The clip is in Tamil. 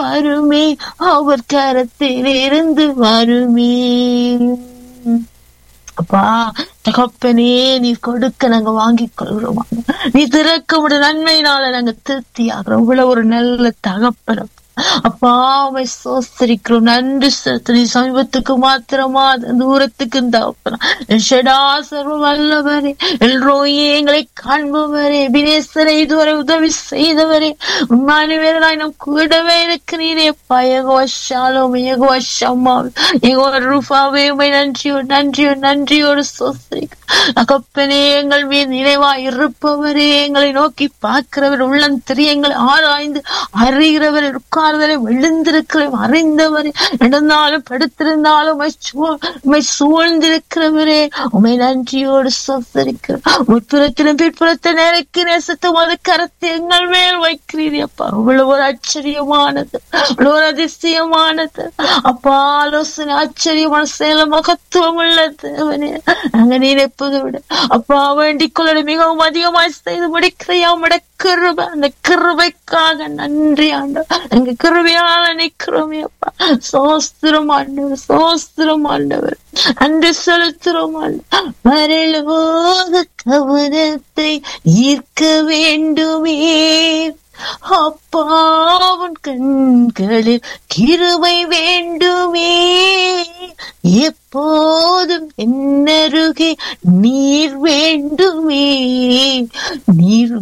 வருமே அவர் கரத்தில் இருந்து வருமே அப்பா தகப்பனே நீ கொடுக்க நாங்க வாங்கிக் கொள்கிறோம் நீ திறக்க உடைய நன்மையினால நாங்க திருப்தி ஆகிறோம் இவ்வளவு ஒரு நல்ல தகப்பனம் அப்பா உமை சோஸ்திரிக்கிறோம் நன்றி செலுத்து நீ சமீபத்துக்கு மாத்திரமா தூரத்துக்கு தகப்பனா சர்வ வல்லவரே எல்ரோயே எங்களை காண்பவரே வினேசரை இதுவரை உதவி செய்தவரே உண்மையானவராய் நம் கூடவே இருக்கிறீரே பயகோஷாலும் ஏகோஷம்மா ஏகோ ரூபாவே உமை நன்றியோ நன்றியோ நன்றியோடு சோஸ்திரிக்கிறோம் அகப்பனே எங்கள் மீது நினைவா இருப்பவரே எங்களை நோக்கி பார்க்கிறவர் உள்ளம் தெரிய எங்களை ஆராய்ந்து அறிகிறவர் உட்கார்தலை விழுந்திருக்கிறவன் அறிந்தவரே நடந்தாலும் படுத்திருந்தாலும் உம்மை சூழ்- உம்மை சூழ்ந்திருக்கிறவரே உமை நன்றியோடு சொத்தரிக்கிறோம் உட்புறத்திலும் பிற்புறத்தை நேரக்கு நேசத்தும் அது கரத்தை எங்கள் மேல் வைக்கிறீரே அப்பா அவ்வளவு ஒரு ஆச்சரியமானது அவ்வளவு ஒரு அதிசயமானது அப்பா ஆலோசனை ஆச்சரியமான செயல மகத்துவம் உள்ளது அவனே நாங்க நினைப்பது விட அப்பா வேண்டிக் கொள்ள மிகவும் அதிகமாய் செய்து முடிக்கிறையா உம்முடைய கிருபை அந்த கிருபைக்காக நன்றி ஆண்டவர் எங்க கிருபையால நிக்கிறோமே அப்பா சோஸ்திரம் ஆண்டவர் சோஸ்திரம் ஆண்டவர் அன்று செலுத்துறோம் ஆண்டவர் வரலோக கவனத்தை ஈர்க்க வேண்டுமே அப்பாவன் கண்களில் கிருபை வேண்டுமே எப்போதும் என்னருகே நீர் வேண்டுமே நீர்